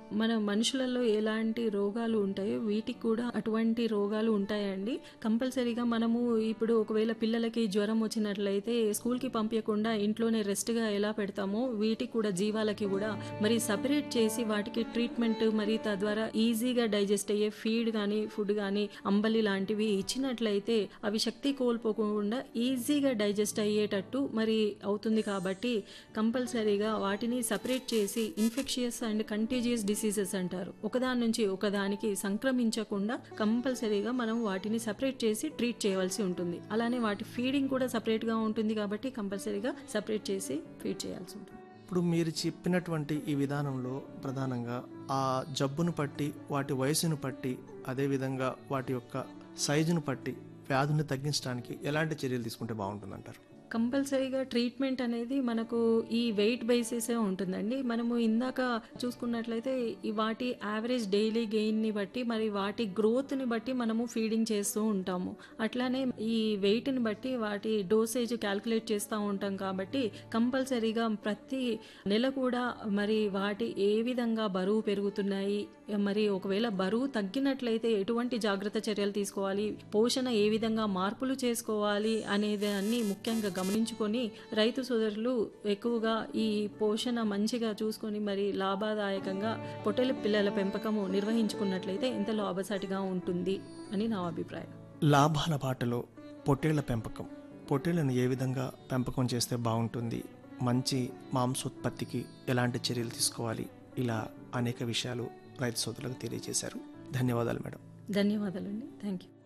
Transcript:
మన మనుషులలో ఎలాంటి రోగాలు ఉంటాయో వీటికి కూడా అటువంటి రోగాలు ఉంటాయండి కంపల్సరీగా మనము ఇప్పుడు ఒకవేళ పిల్లలకి జ్వరం వచ్చినట్లయితే స్కూల్కి పంపించకుండా ఇంట్లోనే రెస్ట్గా ఎలా పెడతామో వీటికి కూడా జీవాలకి కూడా మరి సపరేట్ చేసి వాటికి ట్రీట్మెంట్ మరి తద్వారా ఈజీగా డైజెస్ట్ అయ్యే ఫీడ్ కానీ ఫుడ్ కానీ అంబలి లాంటివి ఇచ్చినట్లయితే అవి శక్తి కోల్పోకుండా ఈజీగా డైజెస్ట్ అయ్యేటట్టు మరి అవుతుంది కాబట్టి కంపల్సరీగా వాటిని సపరేట్ చేసి ఇన్ఫెక్షియస్ అండ్ కంటేజియస్ డిసీజెస్ అంటారు ఒకదాని నుంచి ఒకదానికి సంక్రమించకుండా కంపల్సరీగా మనం వాటిని సపరేట్ చేసి ట్రీట్ చేయవలసి ఉంటుంది అలానే వాటి ఫీడింగ్ కూడా సపరేట్గా ఉంటుంది కాబట్టి కంపల్సరీగా సపరేట్ చేసి ఫీడ్ చేయాల్సి ఉంటుంది ఇప్పుడు మీరు చెప్పినటువంటి ఈ విధానంలో ప్రధానంగా ఆ జబ్బును పట్టి వాటి వయసును పట్టి అదేవిధంగా వాటి యొక్క సైజును పట్టి వ్యాధుని తగ్గించడానికి ఎలాంటి చర్యలు తీసుకుంటే బాగుంటుందంటారు కంపల్సరీగా ట్రీట్మెంట్ అనేది మనకు ఈ వెయిట్ బేసిసే ఉంటుందండి మనము ఇందాక చూసుకున్నట్లయితే ఈ వాటి యావరేజ్ డైలీ గెయిన్ని బట్టి మరి వాటి గ్రోత్ని బట్టి మనము ఫీడింగ్ చేస్తూ ఉంటాము అట్లానే ఈ వెయిట్ని బట్టి వాటి డోసేజ్ క్యాల్కులేట్ చేస్తూ ఉంటాం కాబట్టి కంపల్సరీగా ప్రతి నెల కూడా మరి వాటి ఏ విధంగా బరువు పెరుగుతున్నాయి మరి ఒకవేళ బరువు తగ్గినట్లయితే ఎటువంటి జాగ్రత్త చర్యలు తీసుకోవాలి పోషణ ఏ విధంగా మార్పులు చేసుకోవాలి అనేది అన్ని ముఖ్యంగా గమనించుకొని రైతు సోదరులు ఎక్కువగా ఈ పోషణ మంచిగా చూసుకొని మరి లాభదాయకంగా పొట్టెల పిల్లల పెంపకము నిర్వహించుకున్నట్లయితే ఎంత లాభసాటిగా ఉంటుంది అని నా అభిప్రాయం లాభాల బాటలో పొట్టేళ్ల పెంపకం పొట్టేళ్లను ఏ విధంగా పెంపకం చేస్తే బాగుంటుంది మంచి మాంసోత్పత్తికి ఎలాంటి చర్యలు తీసుకోవాలి ఇలా అనేక విషయాలు రైతు సోదరులకు తెలియజేశారు ధన్యవాదాలు మేడం ధన్యవాదాలండి థ్యాంక్ యూ